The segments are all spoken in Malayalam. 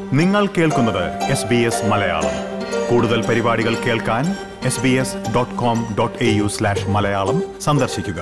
നിങ്ങൾ കേൾക്കുന്നത് എസ് ബി എസ് മലയാളം കൂടുതൽ പരിപാടികൾ കേൾക്കാൻ S B S dot com dot A U slash Malayalam സന്ദർശിക്കുക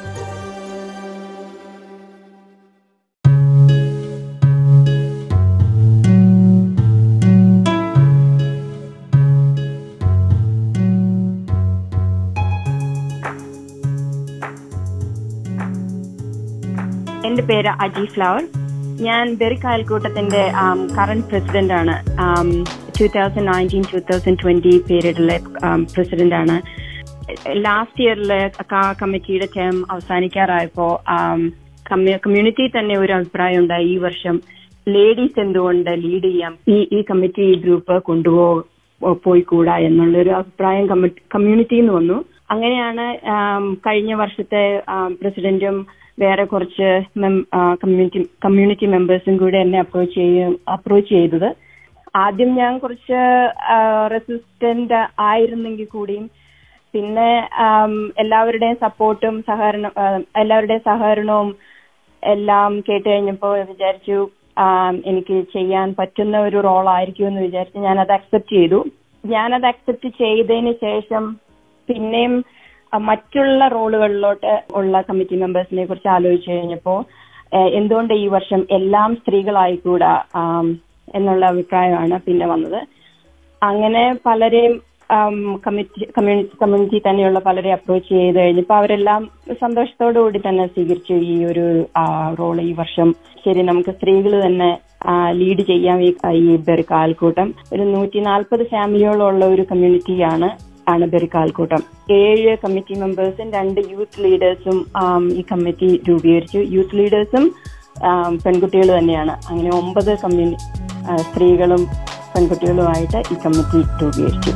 എന്റെ പേര് അജി ഫ്ലവർ ഞാൻ ബെറിക് അയൽക്കൂട്ടത്തിന്റെ കറന്റ് പ്രസിഡന്റ് ആണ് two thousand nineteen two thousand twenty പീരീഡിലെ പ്രസിഡന്റ് ആണ് ലാസ്റ്റ് ഇയറിലെ കമ്മിറ്റിയുടെ ടേം അവസാനിക്കാറായപ്പോ കമ്മ്യൂണിറ്റി തന്നെ ഒരു അഭിപ്രായം ഉണ്ടായി ഈ വർഷം ലേഡീസ് എന്തുകൊണ്ട് ലീഡ് ചെയ്യാം ഈ ഈ കമ്മിറ്റി ഗ്രൂപ്പ് കൊണ്ടുപോ പോയിക്കൂടാ എന്നുള്ളൊരു അഭിപ്രായം കമ്മ്യൂണിറ്റിയിൽ നിന്ന് വന്നു അങ്ങനെയാണ് ആം, കഴിഞ്ഞ വർഷത്തെ ആം, പ്രസിഡന്റും വേറെ കുറച്ച് കമ്മ്യൂണിറ്റി കമ്മ്യൂണിറ്റി മെമ്പേഴ്സും കൂടെ എന്നെ അപ്രോച്ച് ചെയ്യ അപ്രോച്ച് ചെയ്തത് ആദ്യം ഞാൻ കുറച്ച് റെസിസ്റ്റന്റ് ആയിരുന്നെങ്കിൽ കൂടിയും പിന്നെ ആം, എല്ലാവരുടെയും സപ്പോർട്ടും സഹകരണം ആ, എല്ലാവരുടെയും സഹകരണവും എല്ലാം കേട്ട് കഴിഞ്ഞപ്പോൾ വിചാരിച്ചു ആം, എനിക്ക് ചെയ്യാൻ പറ്റുന്ന ഒരു റോൾ ആയിരിക്കും എന്ന് വിചാരിച്ച് ഞാനത് അക്സെപ്റ്റ് ചെയ്തു ഞാനത് അക്സെപ്റ്റ് ചെയ്തതിന് ശേഷം പിന്നെയും ആ, മറ്റുള്ള റോളുകളിലോട്ട് ഉള്ള കമ്മിറ്റി മെമ്പേഴ്സിനെ കുറിച്ച് ആലോചിച്ച് കഴിഞ്ഞപ്പോൾ എന്തുകൊണ്ട് ഈ വർഷം എല്ലാം സ്ത്രീകളായിക്കൂടാ ആം, എന്നുള്ള അഭിപ്രായമാണ് പിന്നെ വന്നത് അങ്ങനെ പലരെയും കമ്മിറ്റി കമ്മ്യൂണിറ്റി കമ്മ്യൂണിറ്റി തന്നെയുള്ള പലരെ അപ്രോച്ച് ചെയ്ത് കഴിഞ്ഞപ്പോൾ അവരെല്ലാം സന്തോഷത്തോടു കൂടി തന്നെ സ്വീകരിച്ചു ഈ ഒരു റോൾ ഈ വർഷം ശരി നമുക്ക് സ്ത്രീകൾ തന്നെ ലീഡ് ചെയ്യാം ഈ ഈ ബെറിക് ആൾക്കൂട്ടം ഒരു നൂറ്റി നാൽപ്പത് ഫാമിലിയോളമുള്ള ഒരു കമ്മ്യൂണിറ്റിയാണ് ആണ് ബെറിക് ആൾക്കൂട്ടം ഏഴ് കമ്മിറ്റി മെമ്പേഴ്സും രണ്ട് യൂത്ത് ലീഡേഴ്സും ഈ കമ്മിറ്റി രൂപീകരിച്ചു യൂത്ത് ലീഡേഴ്സും പെൺകുട്ടികൾ തന്നെയാണ് അങ്ങനെ ഒമ്പത് കമ്മ്യൂണി ആ, സ്ത്രീകളും പെൺകുട്ടികളുമായിട്ട് ഈ കമ്മിറ്റി രൂപീകരിച്ചു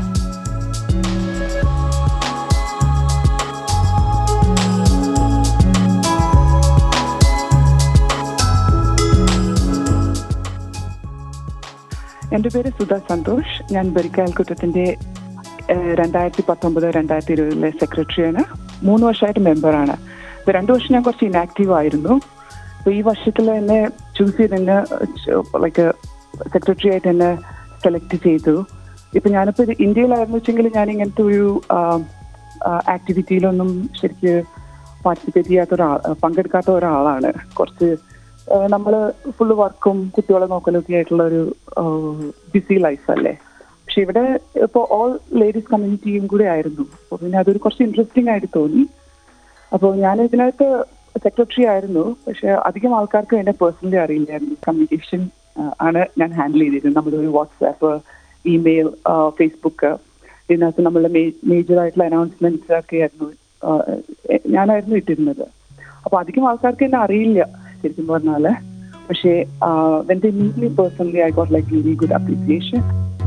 എൻ്റെ പേര് സുധ സന്തോഷ് ഞാൻ ബരിക്കാൽക്കുറ്റത്തിന്റെ രണ്ടായിരത്തി പത്തൊമ്പത് രണ്ടായിരത്തി ഇരുപതിലെ സെക്രട്ടറിയാണ് മൂന്ന് വർഷമായിട്ട് മെമ്പറാണ് ഇപ്പൊ രണ്ടു വർഷം ഞാൻ കുറച്ച് ഇനാക്റ്റീവ് ആയിരുന്നു അപ്പൊ ഈ വർഷത്തിൽ എന്നെ ചൂസ് ചെയ്ത് എന്നെ ലൈക്ക് സെക്രട്ടറി ആയിട്ട് എന്നെ സെലക്ട് ചെയ്തു ഇപ്പൊ ഞാനിപ്പോ ഇത് ഇന്ത്യയിലായിരുന്നു വെച്ചെങ്കിൽ ഞാൻ ഇങ്ങനത്തെ ഒരു ആക്ടിവിറ്റിയിലൊന്നും ശരിക്ക് പാർട്ടിസിപ്പേറ്റ് ചെയ്യാത്ത ഒരാൾ പങ്കെടുക്കാത്ത ഒരാളാണ് കുറച്ച് നമ്മൾ ഫുള്ള് വർക്കും കുട്ടികളെ നോക്കലും ഒക്കെ ആയിട്ടുള്ള ഒരു ബിസി ലൈഫ് അല്ലേ പക്ഷെ ഇവിടെ ഇപ്പോൾ ഓൾ ലേഡീസ് കമ്മ്യൂണിറ്റിയും കൂടെ ആയിരുന്നു അപ്പോൾ പിന്നെ അതൊരു കുറച്ച് ഇൻട്രസ്റ്റിംഗ് ആയിട്ട് തോന്നി അപ്പോൾ ഞാൻ ഇതിനകത്ത് സെക്രട്ടറി ആയിരുന്നു പക്ഷെ അധികം ആൾക്കാർക്ക് എന്നെ പേഴ്സണലി അറിയില്ലായിരുന്നു കമ്മ്യൂണിക്കേഷൻ ആണ് ഞാൻ ഹാൻഡിൽ ചെയ്തിരുന്നത് നമ്മുടെ ഒരു വാട്സാപ്പ് ഇമെയിൽ ഫേസ്ബുക്ക് ഇതിനകത്ത് നമ്മളുടെ മേജർ ആയിട്ടുള്ള അനൗൺസ്മെന്റ്സ് ഒക്കെ ആയിരുന്നു ആ, എ- ഞാനായിരുന്നു ഇട്ടിരുന്നത് അപ്പൊ അധികം ആൾക്കാർക്ക് എന്നെ അറിയില്ല ശരിക്കും പറഞ്ഞാല് പക്ഷേ when they meet me personally I got like very good appreciation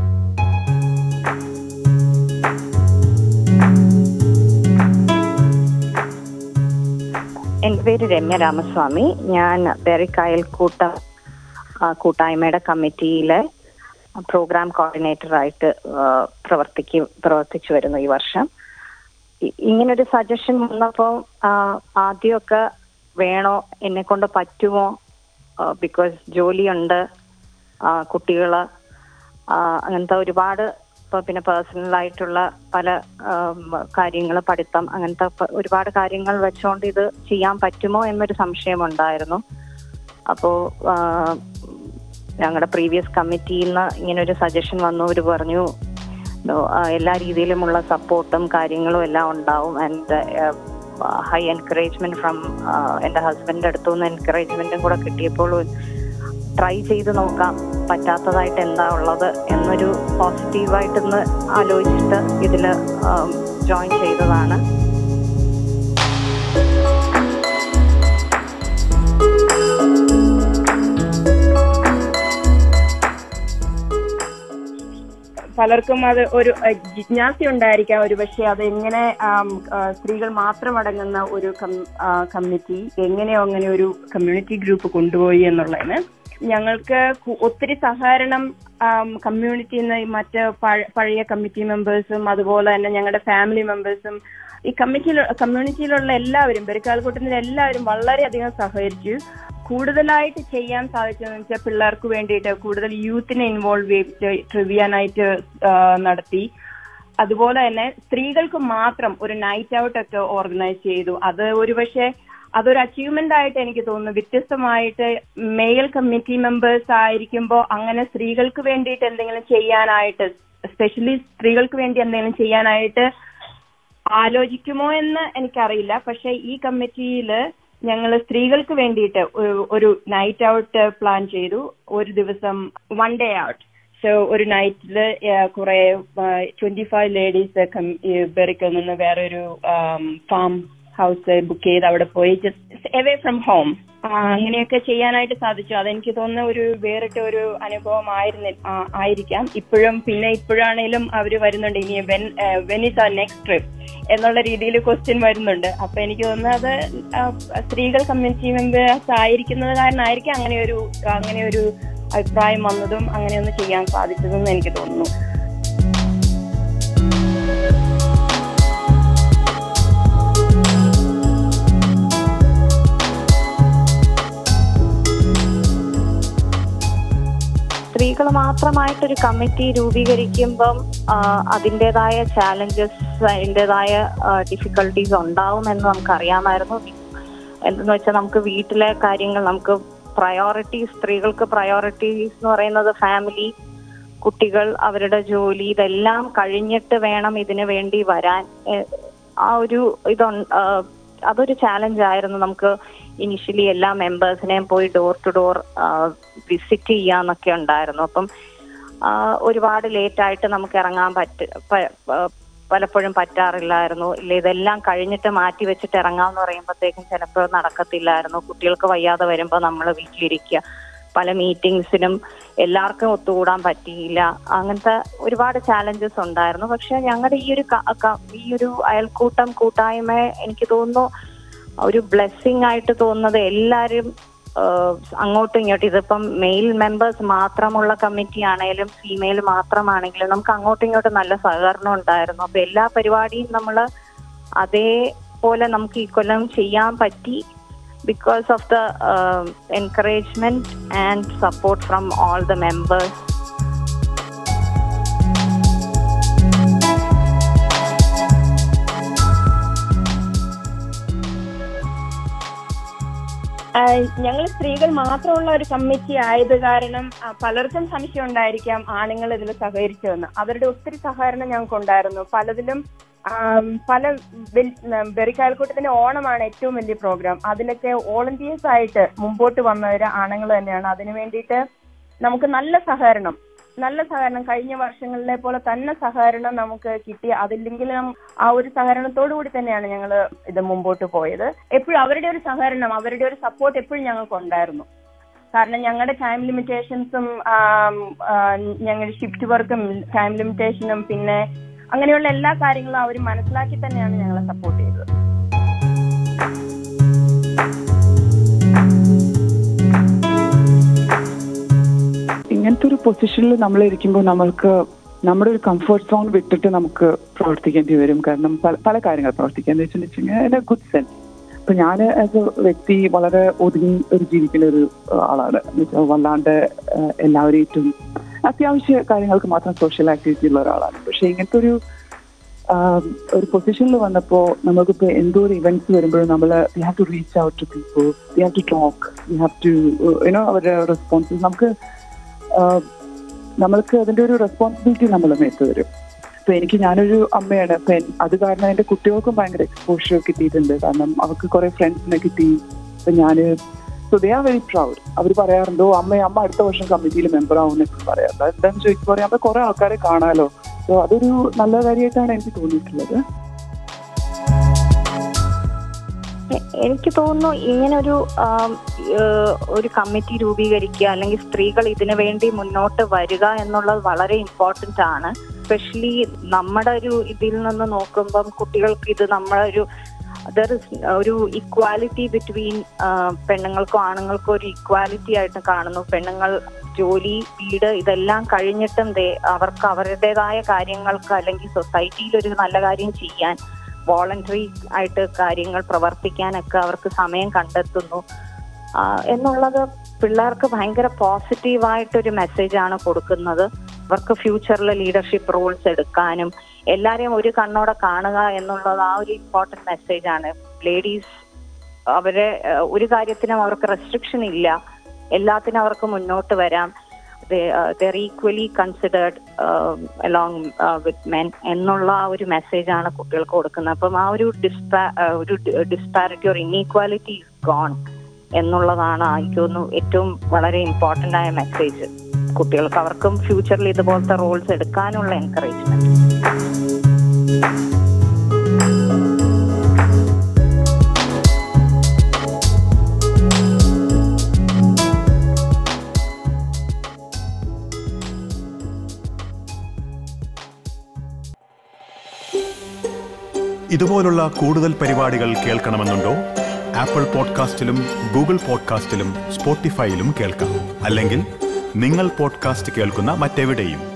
എൻ്റെ പേര് രമ്യ രാമസ്വാമി ഞാൻ ബെറിക് അയൽക്കൂട്ടം ആ, കൂട്ടായ്മയുടെ കമ്മിറ്റിയിലെ പ്രോഗ്രാം കോർഡിനേറ്ററായിട്ട് പ്രവർത്തിക്കും പ്രവർത്തിച്ചു വരുന്നു ഈ വർഷം ഇ- ഇങ്ങനൊരു സജഷൻ വന്നപ്പോൾ ആദ്യമൊക്കെ വേണോ എന്നെ കൊണ്ട് പറ്റുമോ ബിക്കോസ് ജോലിയുണ്ട് കുട്ടികൾ അങ്ങനത്തെ ഒരുപാട് ഇപ്പൊ പിന്നെ പേഴ്സണൽ ആയിട്ടുള്ള പല കാര്യങ്ങൾ പഠിത്തം അങ്ങനത്തെ പ- ഒരുപാട് കാര്യങ്ങൾ വെച്ചുകൊണ്ട് ഇത് ചെയ്യാൻ പറ്റുമോ എന്നൊരു സംശയമുണ്ടായിരുന്നു അപ്പോ ഞങ്ങളുടെ പ്രീവിയസ് കമ്മിറ്റിയിൽ നിന്ന് ഇങ്ങനെ ഒരു സജഷൻ വന്നു അവർ പറഞ്ഞു "No, ആ, എല്ലാ രീതിയിലുമുള്ള സപ്പോർട്ടും കാര്യങ്ങളും എല്ലാം ഉണ്ടാവും ആൻഡ് ഹൈ എൻകറേജ്മെന്റ് ഫ്രം എൻ്റെ ഹസ്ബൻഡിന്റെ അടുത്തു നിന്ന് എൻകറേജ്മെന്റും കൂടെ കിട്ടിയപ്പോൾ ട്രൈ ചെയ്ത് നോക്കാം പറ്റാത്തതായിട്ട് എന്താ ഉള്ളത് എന്നൊരു പോസിറ്റീവായിട്ടൊന്ന് ആലോചിച്ചിട്ട് ഇതിൽ ജോയിൻ ചെയ്തതാണ് പലർക്കും അത് ഒരു അഹ്, ജിജ്ഞാസ ഉണ്ടായിരിക്കാം ഒരു പക്ഷേ അത് എങ്ങനെ ആം, ആ, സ്ത്രീകൾ മാത്രം അടങ്ങുന്ന ഒരു കം- ആ, കമ്മിറ്റി എങ്ങനെയോ അങ്ങനെ ഒരു കമ്മ്യൂണിറ്റി ഗ്രൂപ്പ് കൊണ്ടുപോയി എന്നുള്ളതിന് ഞങ്ങൾക്ക് കു- ഒത്തിരി സഹകരണം കമ്മ്യൂണിറ്റിയിൽ നിന്ന് മറ്റ് പഴ- പഴയ കമ്മിറ്റി മെമ്പേഴ്സും അതുപോലെ തന്നെ ഞങ്ങളുടെ ഫാമിലി മെമ്പേഴ്സും ഈ കമ്മിറ്റിയിൽ കമ്മ്യൂണിറ്റിയിലുള്ള എല്ലാവരും ബെരിക്കാൽക്കൂട്ടത്തിലെ എല്ലാവരും വളരെയധികം സഹകരിച്ചു കൂടുതലായിട്ട് ചെയ്യാൻ സാധിച്ചതെന്ന് വെച്ചാൽ പിള്ളേർക്ക് വേണ്ടിയിട്ട് കൂടുതൽ യൂത്തിനെ ഇൻവോൾവ് ചെയ്യിച്ച് ട്രിവിയാനായിട്ട് നടത്തി അതുപോലെ തന്നെ സ്ത്രീകൾക്ക് മാത്രം ഒരു നൈറ്റ് ഔട്ട് ഒക്കെ ഓർഗനൈസ് ചെയ്തു അത് ഒരുപക്ഷെ അതൊരു അച്ചീവ്മെന്റ് ആയിട്ട് എനിക്ക് തോന്നുന്നു വ്യത്യസ്തമായിട്ട് മെയിൽ കമ്മിറ്റി മെമ്പേഴ്സ് ആയിരിക്കുമ്പോൾ അങ്ങനെ സ്ത്രീകൾക്ക് വേണ്ടിയിട്ട് എന്തെങ്കിലും ചെയ്യാനായിട്ട് സ്പെഷ്യലി സ്ത്രീകൾക്ക് വേണ്ടി എന്തെങ്കിലും ചെയ്യാനായിട്ട് ആലോചിക്കുമോ എന്ന് എനിക്കറിയില്ല പക്ഷെ ഈ കമ്മിറ്റിയിൽ ഞങ്ങൾ സ്ത്രീകൾക്ക് വേണ്ടിയിട്ട് ഒരു- ഒരു നൈറ്റ് ഔട്ട് പ്ലാൻ ചെയ്തു ഒരു ദിവസം വൺ ഡേ ഔട്ട് സോ ഒരു നൈറ്റിൽ കുറെ ട്വന്റി ഫൈവ് ലേഡീസ് ബെറിക്കിൽ നിന്ന് വേറൊരു ഫാം ഹൗസ് ബുക്ക് ചെയ്ത് അവിടെ പോയി ജസ്റ്റ് എവേ ഫ്രം ഹോം അങ്ങനെയൊക്കെ ചെയ്യാനായിട്ട് സാധിച്ചു അതെനിക്ക് തോന്നുന്ന ഒരു വേറിട്ട ഒരു അനുഭവം ആയിരുന്നി ആ, ആയിരിക്കാം ഇപ്പോഴും പിന്നെ ഇപ്പോഴാണേലും അവര് വരുന്നുണ്ട് ഇനി വെൻ വെൻ ഇസ് ആ നെക്സ്റ്റ് ട്രിപ്പ് എന്നുള്ള രീതിയിൽ ക്വസ്റ്റ്യൻ വരുന്നുണ്ട് അപ്പൊ എനിക്ക് തോന്നുന്നത് ആ, സ്ത്രീകൾ കമ്മ്യൂണിറ്റി മെമ്പേഴ്സ് ആയിരിക്കുന്നത് കാരണമായിരിക്കും അങ്ങനെ ഒരു അങ്ങനെ ഒരു അഭിപ്രായം വന്നതും അങ്ങനെയൊന്ന് ചെയ്യാൻ സാധിച്ചതെന്ന് എനിക്ക് തോന്നുന്നു സ്ത്രീകൾ മാത്രമായിട്ടൊരു കമ്മിറ്റി രൂപീകരിക്കുമ്പം ആ, അതിൻ്റെതായ ചാലഞ്ചസ് അതിൻ്റെതായ ഡിഫിക്കൽട്ടീസ് ഉണ്ടാവുമെന്ന് നമുക്കറിയാമായിരുന്നു എന്തെന്ന് വെച്ചാൽ നമുക്ക് വീട്ടിലെ കാര്യങ്ങൾ നമുക്ക് പ്രയോറിറ്റീസ് സ്ത്രീകൾക്ക് പ്രയോറിറ്റീസ് എന്ന് പറയുന്നത് ഫാമിലി കുട്ടികൾ അവരുടെ ജോലി ഇതെല്ലാം കഴിഞ്ഞിട്ട് വേണം ഇതിനു വേണ്ടി വരാൻ എ- ആ ഒരു ഇതൊ അതൊരു ചാലഞ്ച് ആയിരുന്നു നമുക്ക് ഇനിഷ്യലി എല്ലാ മെമ്പേഴ്സിനെയും പോയി ഡോർ ടു ഡോർ വിസിറ്റ് ചെയ്യാന്നൊക്കെ ഉണ്ടായിരുന്നു അപ്പം ആ, ഒരുപാട് ലേറ്റ് ആയിട്ട് നമുക്ക് ഇറങ്ങാൻ പറ്റ പ- പ- പലപ്പോഴും പറ്റാറില്ലായിരുന്നു ഇല്ല ഇതെല്ലാം കഴിഞ്ഞിട്ട് മാറ്റി വെച്ചിട്ട് ഇറങ്ങാന്ന് പറയുമ്പോഴത്തേക്കും ചിലപ്പോൾ നടക്കത്തില്ലായിരുന്നു കുട്ടികൾക്ക് വയ്യാതെ വരുമ്പോൾ നമ്മൾ വീട്ടിലിരിക്കുക പല മീറ്റിംഗ്സിനും എല്ലാവർക്കും ഒത്തുകൂടാൻ പറ്റിയില്ല അങ്ങനത്തെ ഒരുപാട് ചാലഞ്ചസ് ഉണ്ടായിരുന്നു പക്ഷെ ഞങ്ങളുടെ ഈ ഒരു ക- ക- ഈ ഒരു അയൽക്കൂട്ടം കൂട്ടായ്മ എനിക്ക് തോന്നുന്നു ഒരു ബ്ലെസ്സിങ് ആയിട്ട് തോന്നുന്നത് എല്ലാവരും ആഹ്, അങ്ങോട്ടും ഇങ്ങോട്ടും ഇതിപ്പം മെയിൽ മെമ്പേഴ്സ് മാത്രമുള്ള കമ്മിറ്റി ആണെങ്കിലും ഫീമെയിൽ മാത്രമാണെങ്കിലും നമുക്ക് അങ്ങോട്ടും ഇങ്ങോട്ടും നല്ല സഹകരണം ഉണ്ടായിരുന്നു അപ്പൊ എല്ലാ പരിപാടിയും നമ്മൾ അതേപോലെ നമുക്ക് ഈ കൊല്ലം ചെയ്യാൻ പറ്റി because of the encouragement and support from all the members ഞങ്ങൾ സ്ത്രീകൾ മാത്രമുള്ള ഒരു കമ്മിറ്റി ആയത് കാരണം ആ, പലർക്കും സംശയം ഉണ്ടായിരിക്കാം ആണുങ്ങൾ ഇതിൽ സഹകരിച്ചുവെന്ന് അവരുടെ ഒത്തിരി സഹകരണം ഞങ്ങൾക്ക് ഉണ്ടായിരുന്നു പലതിലും ആം, പല ബെറിക്കായൽക്കൂട്ടത്തിന്റെ ഓണമാണ് ഏറ്റവും വലിയ പ്രോഗ്രാം അതിലൊക്കെ വോളണ്ടിയേഴ്സ് ആയിട്ട് മുമ്പോട്ട് വന്നവര് ആണുങ്ങൾ തന്നെയാണ് അതിനു വേണ്ടിയിട്ട് നമുക്ക് നല്ല സഹകരണം നല്ല സഹകരണം കഴിഞ്ഞ വർഷങ്ങളിലെ പോലെ തന്നെ സഹകരണം നമുക്ക് കിട്ടി അതില്ലെങ്കിലും ആ ഒരു സഹകരണത്തോടു കൂടി തന്നെയാണ് ഞങ്ങൾ ഇത് മുമ്പോട്ട് പോയത് എപ്പോഴും അവരുടെ ഒരു സഹകരണം അവരുടെ ഒരു സപ്പോർട്ട് എപ്പോഴും ഞങ്ങൾക്ക് ഉണ്ടായിരുന്നു കാരണം ഞങ്ങളുടെ ടൈം ലിമിറ്റേഷൻസും ഞങ്ങളുടെ ഷിഫ്റ്റ് വർക്കും ടൈം ലിമിറ്റേഷനും പിന്നെ അങ്ങനെയുള്ള എല്ലാ കാര്യങ്ങളും അവർ മനസ്സിലാക്കി തന്നെയാണ് ഞങ്ങളെ സപ്പോർട്ട് ചെയ്തത് ഇങ്ങനത്തെ ഒരു പൊസിഷനിൽ നമ്മൾ ഇരിക്കുമ്പോൾ നമ്മൾക്ക് നമ്മുടെ ഒരു കംഫർട്ട് സോൺ വിട്ടിട്ട് നമുക്ക് പ്രവർത്തിക്കേണ്ടി വരും കാരണം പല പല കാര്യങ്ങൾ പ്രവർത്തിക്കാന്ന് വെച്ചിട്ടുണ്ടെങ്കിൽ ഗുഡ് സെൻസ് ഇപ്പൊ ഞാൻ ആസ് എ വ്യക്തി വളരെ ഒതുങ്ങി ഒരു ജീവിക്കുന്ന ഒരു ആ, ആളാണ് എന്ന് വെച്ചാൽ വല്ലാണ്ട് ആ, എല്ലാവരെയും അത്യാവശ്യ കാര്യങ്ങൾക്ക് മാത്രം സോഷ്യൽ ആക്ടിവിറ്റി ഉള്ള ഒരാളാണ് പക്ഷെ ഇങ്ങനത്തെ ഒരു ആ, ഒരു പൊസിഷനിൽ വന്നപ്പോ നമുക്കിപ്പോ എന്തോ ഒരു ഇവന്റ്സ് വരുമ്പോഴും നമ്മൾ we have to reach out to people we have to talk we have to you know അവരുടെ റെസ്പോൺസ് നമുക്ക് ആഹ് നമ്മൾക്ക് അതിന്റെ ഒരു റെസ്പോൺസിബിലിറ്റി നമ്മൾ മേത്ത് വരും ഇപ്പൊ എനിക്ക് ഞാനൊരു അമ്മയാണ് അപ്പൊ എൻ- അത് കാരണം എന്റെ കുട്ടികൾക്കും ഭയങ്കര എക്സ്പോഷർ കിട്ടിയിട്ടുണ്ട് കാരണം അവർക്ക് കുറെ ഫ്രണ്ട്സിനെ കിട്ടി അപ്പൊ ഞാന് so they are very proud അവർ പറയാറുണ്ടോ അമ്മ അമ്മ അടുത്ത വർഷം കമ്മിറ്റിയിൽ മെമ്പർ ആവുമെന്നൊക്കെ പറയാറുണ്ട് എന്താണെന്ന് ചോദിക്കുമ്പോൾ പറയാം അപ്പൊ കുറെ ആൾക്കാരെ കാണാലോ സോ അതൊരു നല്ല കാര്യമായിട്ടാണ് എനിക്ക് തോന്നിയിട്ടുള്ളത് എ- എനിക്ക് തോന്നുന്നു ഇങ്ങനൊരു ആം, ഏഹ്, ഒരു കമ്മിറ്റി രൂപീകരിക്കുക അല്ലെങ്കിൽ സ്ത്രീകൾ ഇതിനു വേണ്ടി മുന്നോട്ട് വരിക എന്നുള്ളത് വളരെ ഇമ്പോർട്ടന്റ് ആണ് സ്പെഷ്യലി നമ്മുടെ ഒരു ഇതിൽ നിന്ന് നോക്കുമ്പം കുട്ടികൾക്ക് ഇത് നമ്മളൊരു ദർ ഇസ് ഒരു ഇക്വാലിറ്റി ബിറ്റ്വീൻ പെണ്ണുങ്ങൾക്കും ആണുങ്ങൾക്കും ഒരു ഇക്വാലിറ്റി ആയിട്ട് കാണുന്നു പെണ്ണുങ്ങൾ ജോലി വീട് ഇതെല്ലാം കഴിഞ്ഞിട്ടും ദേ അവർക്ക് അവരുടേതായ കാര്യങ്ങൾക്ക് അല്ലെങ്കിൽ സൊസൈറ്റിയിൽ ഒരു നല്ല കാര്യം ചെയ്യാൻ വോളണ്ടറി ആയിട്ട് കാര്യങ്ങൾ പ്രവർത്തിക്കാനൊക്കെ അവർക്ക് സമയം കണ്ടെത്തുന്നു ആ, എന്നുള്ളത് പിള്ളേർക്ക് ഭയങ്കര പോസിറ്റീവായിട്ടൊരു മെസ്സേജാണ് കൊടുക്കുന്നത് അവർക്ക് ഫ്യൂച്ചറിൽ ലീഡർഷിപ്പ് റോൾസ് എടുക്കാനും എല്ലാരെയും ഒരു കണ്ണോടെ കാണുക എന്നുള്ളത് ആ ഒരു ഇമ്പോർട്ടൻറ്റ് മെസ്സേജാണ് ലേഡീസ് അവരെ ഏഹ്, ഒരു കാര്യത്തിനും അവർക്ക് റെസ്ട്രിക്ഷൻ ഇല്ല എല്ലാത്തിനും അവർക്ക് മുന്നോട്ട് വരാം there equally considered along with men എന്നുള്ള ആ ഒരു മെസ്സേജാണ് കുട്ടികൾക്ക് കൊടുക്കുന്നത് അപ്പം ആ ഒരു ഡിസ്പാ ഒരു disparity or inequality is gone എന്നുള്ളതാണ് എനിക്ക് തോന്നുന്നു ഏറ്റവും വളരെ ഇമ്പോർട്ടൻ്റ് ആയ മെസ്സേജ് കുട്ടികൾക്ക് അവർക്കും ഫ്യൂച്ചറിൽ ഇതുപോലത്തെ റോൾസ് എടുക്കാനുള്ള എൻകറേജ്മെന്റ് ഇതുപോലുള്ള കൂടുതൽ പരിപാടികൾ കേൾക്കണമെന്നുണ്ടോ ആപ്പിൾ പോഡ്കാസ്റ്റിലും ഗൂഗിൾ പോഡ്കാസ്റ്റിലും സ്പോട്ടിഫൈയിലും കേൾക്കാം അല്ലെങ്കിൽ നിങ്ങൾ പോഡ്കാസ്റ്റ് കേൾക്കുന്ന മറ്റെവിടെയും